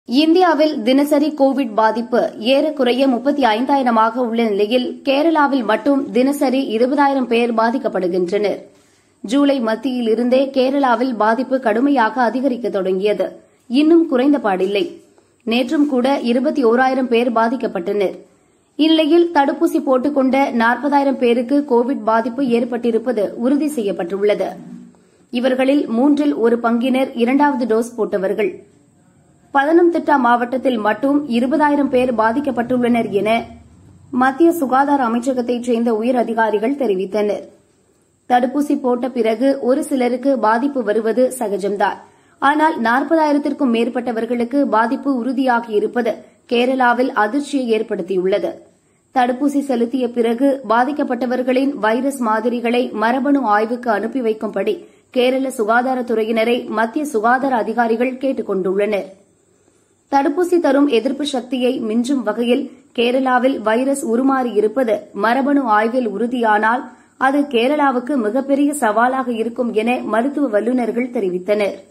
இந்தியாவில் தினசரி கோவிட் பாதிப்பு ஏறக்குறைய முப்பத்தி ஐந்தாயிரமாக உள்ள நிலையில் கேரளாவில் மட்டும் தினசரி இருபதாயிரம் பேர் பாதிக்கப்படுகின்றனர் ஜூலை மத்தியில் இருந்தே கேரளாவில் பாதிப்பு கடுமையாக அதிகரிக்க தொடங்கியது இன்னும் குறைந்த பாடில்லை நேற்றும் கூட இருபத்தி ஓராயிரம் பேர் பாதிக்கப்பட்டனர் இந்நிலையில் தடுப்பூசி போட்டுக் கொண்ட நாற்பதாயிரம் பேருக்கு கோவிட் பாதிப்பு ஏற்பட்டிருப்பது உறுதி செய்யப்பட்டுள்ளது இவர்களில் மூன்றில் ஒரு பங்கினர் இரண்டாவது டோஸ் போட்டவர்கள் பதனம்திட்டா மாவட்டத்தில் மட்டும் இருபதாயிரம் பேர் பாதிக்கப்பட்டுள்ளனர் என மத்திய சுகாதார அமைச்சகத்தைச் சேர்ந்த உயர் அதிகாரிகள் தெரிவித்தனர் தடுப்பூசி போட்ட பிறகு ஒரு சிலருக்கு பாதிப்பு வருவது சகஜம்தான் ஆனால் நாற்பதாயிரத்திற்கும் மேற்பட்டவர்களுக்கு பாதிப்பு உறுதியாகியிருப்பது கேரளாவில் அதிர்ச்சியை ஏற்படுத்தியுள்ளது தடுப்பூசி செலுத்திய பிறகு பாதிக்கப்பட்டவர்களின் வைரஸ் மாதிரிகளை மரபணு ஆய்வுக்கு அனுப்பி வைக்கும்படி கேரள சுகாதாரத்துறையினரை மத்திய சுகாதார அதிகாரிகள் கேட்டுக் கொண்டுள்ளனா் தடுப்பூசி தரும் எதிர்ப்பு சக்தியை மிஞ்சும் வகையில் கேரளாவில் வைரஸ் உருமாறியிருப்பது மரபணு ஆய்வில் உறுதியானால் அது கேரளாவுக்கு மிகப்பெரிய சவாலாக இருக்கும் என மருத்துவ வல்லுநர்கள் தெரிவித்தனா்